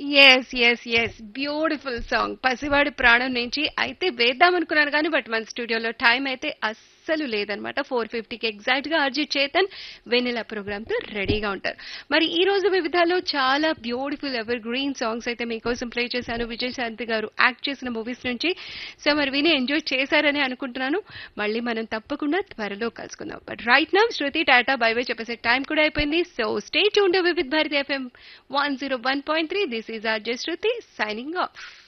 yes yes yes beautiful song Pasivadi Pranam నుంచి అయితే వేద్దాం అనుకున్నాను కానీ బట్ మన స్టూడియోలో టైం అయితే అస్సలు లేదనమాట ఫోర్ ఫిఫ్టీకి ఎగ్జాక్ట్ గా అర్జిత్ చేతన్ వెన్నెల ప్రోగ్రామ్ తో రెడీగా ఉంటారు మరి ఈ రోజు వివిధాలో చాలా బ్యూటిఫుల్ ఎవర్ గ్రీన్ సాంగ్స్ అయితే మీకోసం ప్లే చేశాను విజయ్ శాంతి గారు యాక్ట్ చేసిన మూవీస్ నుంచి సో మరి విని ఎంజాయ్ చేశారని అనుకుంటున్నాను మళ్ళీ మనం తప్పకుండా త్వరలో కలుసుకుందాం but right now Shruti tata bye bye చెప్పేసే టైం కూడా అయిపోయింది so stay tune Vividh Bharati FM one zero one point three this is R just Shruti signing of